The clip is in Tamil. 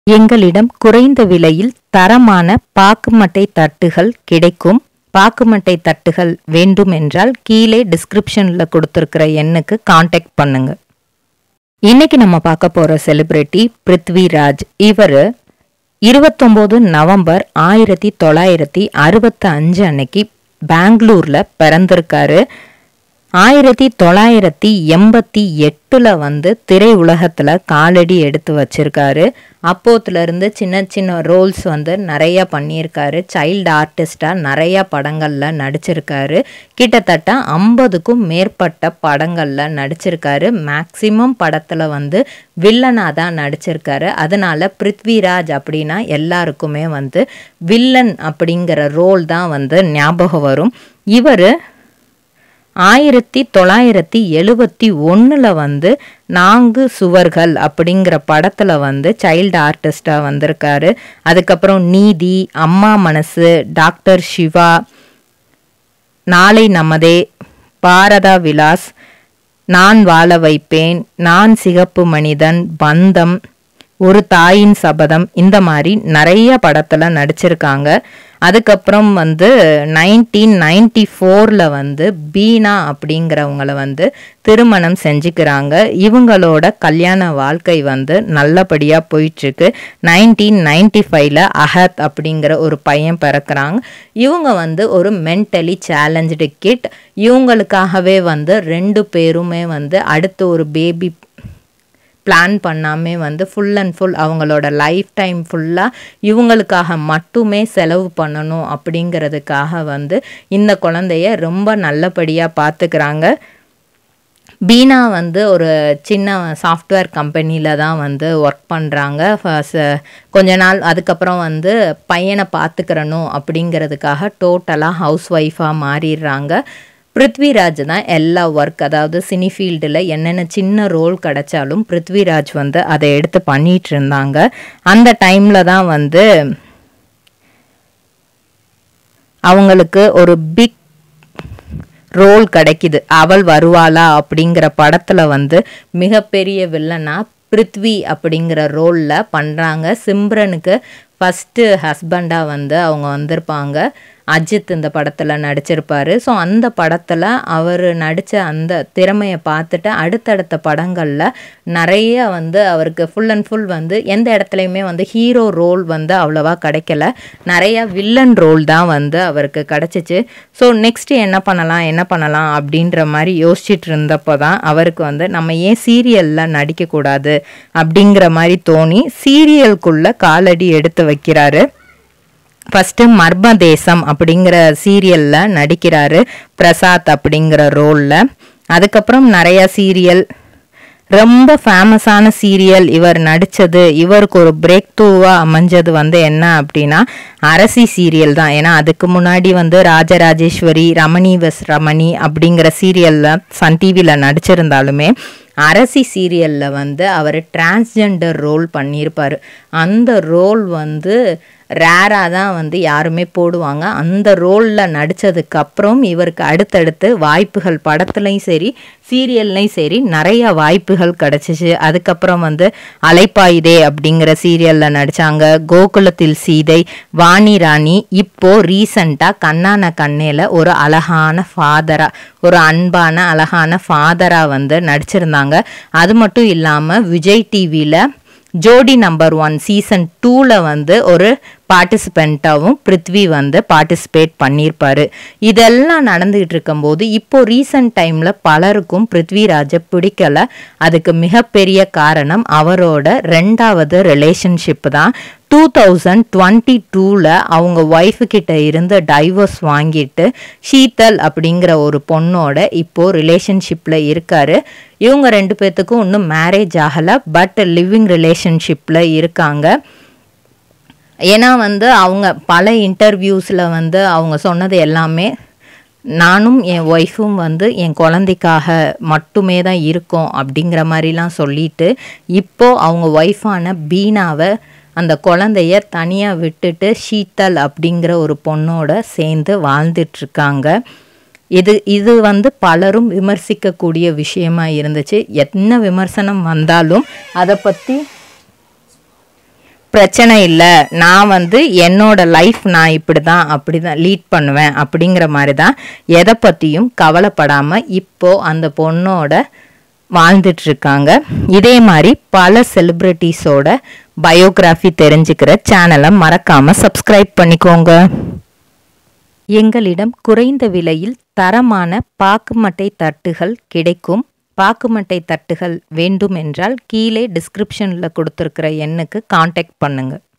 எங்களிடம் குறைந்த விலையில் தரமான பாக்குமட்டை தட்டுகள் கிடைக்கும் பாக்குமட்டை தட்டுகள் வேண்டுமென்றால் கீழே டிஸ்கிரிப்ஷன்ல கொடுத்துருக்கிற எண்ணுக்கு காண்டாக்ட் பண்ணுங்க இன்னைக்கு நம்ம பார்க்க போற செலிபிரிட்டி பிருத்விராஜ் இவர் இருபத்தொம்போது நவம்பர் ஆயிரத்தி தொள்ளாயிரத்தி அறுபத்தி அஞ்சு அன்னைக்கு பெங்களூர்ல பிறந்திருக்காரு ஆயிரத்தி தொள்ளாயிரத்தி எண்பத்தி எட்டில் வந்து திரை உலகத்தில் காலடி எடுத்து வச்சிருக்காரு அப்போத்துல இருந்து சின்ன சின்ன ரோல்ஸ் வந்து நிறைய பண்ணியிருக்காரு சைல்டு ஆர்டிஸ்டாக நிறைய படங்களில் நடிச்சிருக்காரு கிட்டத்தட்ட ஐம்பதுக்கும் மேற்பட்ட படங்களில் நடிச்சிருக்காரு மேக்சிமம் படத்தில் வந்து வில்லனாக தான் நடிச்சிருக்காரு அதனால பிருத்விராஜ் அப்படின்னா எல்லாருக்குமே வந்து வில்லன் அப்படிங்கிற ரோல் தான் வந்து ஞாபகம் வரும் இவர் ஆயிரத்தி தொள்ளாயிரத்தி எழுபத்தி ஒன்றில் வந்து நான்கு சுவர்கள் அப்படிங்கிற படத்தில் வந்து சைல்டு ஆர்டிஸ்டாக வந்திருக்காரு அதுக்கப்புறம் நீதி அம்மா மனசு டாக்டர் சிவா நாளை நமதே பாரதா விலாஸ் நான் வாழ வைப்பேன் நான் சிகப்பு மனிதன் பந்தம் ஒரு தாயின் சபதம் இந்த மாதிரி நிறைய படத்தில் நடிச்சிருக்காங்க அதுக்கப்புறம் வந்து நைன்டீன் நைன்டி ஃபோரில் வந்து பீனா அப்படிங்கிறவங்கள வந்து திருமணம் செஞ்சுக்கிறாங்க இவங்களோட கல்யாண வாழ்க்கை வந்து நல்லபடியாக போயிட்டுருக்கு நைன்டீன் நைன்டி ஃபைவ்ல அஹத் அப்படிங்கிற ஒரு பையன் பிறக்கிறாங்க இவங்க வந்து ஒரு மென்டலி சேலஞ்சு கிட் இவங்களுக்காகவே வந்து ரெண்டு பேருமே வந்து அடுத்து ஒரு பேபி பிளான் பண்ணாமே வந்து ஃபுல் அண்ட் ஃபுல் அவங்களோட லைஃப் டைம் ஃபுல்லாக இவங்களுக்காக மட்டுமே செலவு பண்ணணும் அப்படிங்கிறதுக்காக வந்து இந்த குழந்தைய ரொம்ப நல்லபடியாக பார்த்துக்கிறாங்க பீனா வந்து ஒரு சின்ன சாஃப்ட்வேர் கம்பெனியில் தான் வந்து ஒர்க் பண்ணுறாங்க கொஞ்ச நாள் அதுக்கப்புறம் வந்து பையனை பார்த்துக்கிறணும் அப்படிங்கிறதுக்காக டோட்டலாக ஹவுஸ் ஒய்ஃபாக மாறிடுறாங்க பிருத்விராஜ் தான் எல்லா ஒர்க் அதாவது சினி ஃபீல்டில் என்னென்ன சின்ன ரோல் கிடைச்சாலும் பிருத்விராஜ் வந்து அதை எடுத்து பண்ணிட்டு இருந்தாங்க அந்த டைமில் தான் வந்து அவங்களுக்கு ஒரு பிக் ரோல் கிடைக்குது அவள் வருவாளா அப்படிங்கிற படத்தில் வந்து மிகப்பெரிய வில்லனா பிருத்வி அப்படிங்கிற ரோலில் பண்ணுறாங்க சிம்ரனுக்கு ஃபஸ்ட்டு ஹஸ்பண்டாக வந்து அவங்க வந்திருப்பாங்க அஜித் இந்த படத்தில் நடிச்சிருப்பாரு ஸோ அந்த படத்தில் அவர் நடித்த அந்த திறமையை பார்த்துட்டு அடுத்தடுத்த படங்களில் நிறைய வந்து அவருக்கு ஃபுல் அண்ட் ஃபுல் வந்து எந்த இடத்துலையுமே வந்து ஹீரோ ரோல் வந்து அவ்வளோவா கிடைக்கல நிறைய வில்லன் ரோல் தான் வந்து அவருக்கு கிடச்சிச்சு ஸோ நெக்ஸ்ட் என்ன பண்ணலாம் என்ன பண்ணலாம் அப்படின்ற மாதிரி யோசிச்சுட்டு இருந்தப்போ தான் அவருக்கு வந்து நம்ம ஏன் சீரியலில் நடிக்கக்கூடாது அப்படிங்கிற மாதிரி தோணி சீரியலுக்குள்ளே காலடி எடுத்து வைக்கிறாரு ஃபஸ்ட்டு மர்ம தேசம் அப்படிங்கிற சீரியலில் நடிக்கிறாரு பிரசாத் அப்படிங்கிற ரோலில் அதுக்கப்புறம் நிறைய சீரியல் ரொம்ப ஃபேமஸான சீரியல் இவர் நடித்தது இவருக்கு ஒரு பிரேக் த்ரூவாக அமைஞ்சது வந்து என்ன அப்படின்னா அரசி சீரியல் தான் ஏன்னா அதுக்கு முன்னாடி வந்து ராஜராஜேஸ்வரி ரமணி வெஸ் ரமணி அப்படிங்கிற சீரியலில் சன் டிவியில் நடிச்சிருந்தாலுமே அரசி சீரியலில் வந்து அவர் டிரான்ஸ்ஜெண்டர் ரோல் பண்ணியிருப்பார் அந்த ரோல் வந்து ரேராக தான் வந்து யாருமே போடுவாங்க அந்த ரோலில் நடித்ததுக்கப்புறம் இவருக்கு அடுத்தடுத்து வாய்ப்புகள் படத்துலையும் சரி சீரியல்லையும் சரி நிறைய வாய்ப்புகள் கிடச்சிச்சு அதுக்கப்புறம் வந்து அலைப்பாயுதே அப்படிங்கிற சீரியலில் நடித்தாங்க கோகுலத்தில் சீதை வாணி ராணி இப்போ ரீசண்டாக கண்ணான கண்ணேல ஒரு அழகான ஃபாதராக ஒரு அன்பான அழகான ஃபாதராக வந்து நடிச்சிருந்தாங்க அது மட்டும் இல்லாமல் விஜய் டிவியில் ஜோடி நம்பர் ஒன் சீசன் டூவில் வந்து ஒரு பார்ட்டிசிபெண்ட்டாகவும் பிருத்வி வந்து பார்ட்டிசிபேட் பண்ணியிருப்பாரு இதெல்லாம் நடந்துகிட்டு இருக்கும்போது இப்போ ரீசன்ட் டைமில் பலருக்கும் பிருத்விராஜை பிடிக்கல அதுக்கு மிகப்பெரிய காரணம் அவரோட ரெண்டாவது ரிலேஷன்ஷிப் தான் டூ தௌசண்ட் டுவெண்ட்டி டூவில் அவங்க ஒய்ஃபு கிட்ட இருந்து டைவர்ஸ் வாங்கிட்டு ஷீதல் அப்படிங்கிற ஒரு பொண்ணோட இப்போது ரிலேஷன்ஷிப்பில் இருக்காரு இவங்க ரெண்டு பேர்த்துக்கும் இன்னும் மேரேஜ் ஆகலை பட் லிவிங் ரிலேஷன்ஷிப்பில் இருக்காங்க ஏன்னா வந்து அவங்க பல இன்டர்வியூஸில் வந்து அவங்க சொன்னது எல்லாமே நானும் என் ஒய்ஃபும் வந்து என் குழந்தைக்காக மட்டுமே தான் இருக்கோம் அப்படிங்கிற மாதிரிலாம் சொல்லிட்டு இப்போது அவங்க ஒய்ஃபான பீனாவை அந்த குழந்தைய தனியாக விட்டுட்டு ஷீத்தல் அப்படிங்கிற ஒரு பொண்ணோட சேர்ந்து வாழ்ந்துட்டுருக்காங்க இது இது வந்து பலரும் விமர்சிக்கக்கூடிய விஷயமா இருந்துச்சு என்ன விமர்சனம் வந்தாலும் அதை பற்றி பிரச்சனை இல்லை நான் வந்து என்னோட லைஃப் நான் இப்படி தான் அப்படி தான் லீட் பண்ணுவேன் அப்படிங்கிற மாதிரி தான் எதை பற்றியும் கவலைப்படாமல் இப்போ அந்த பொண்ணோட வாழ்ந்துட்டு இருக்காங்க இதே மாதிரி பல செலிப்ரிட்டிஸோட பயோகிராஃபி தெரிஞ்சுக்கிற சேனலை மறக்காம சப்ஸ்கிரைப் பண்ணிக்கோங்க எங்களிடம் குறைந்த விலையில் தரமான பாக்குமட்டை தட்டுகள் கிடைக்கும் பாக்குமட்டை தட்டுகள் வேண்டும் என்றால் கீழே டிஸ்கிரிப்ஷனில் கொடுத்துருக்கிற எண்ணுக்கு காண்டாக்ட் பண்ணுங்கள்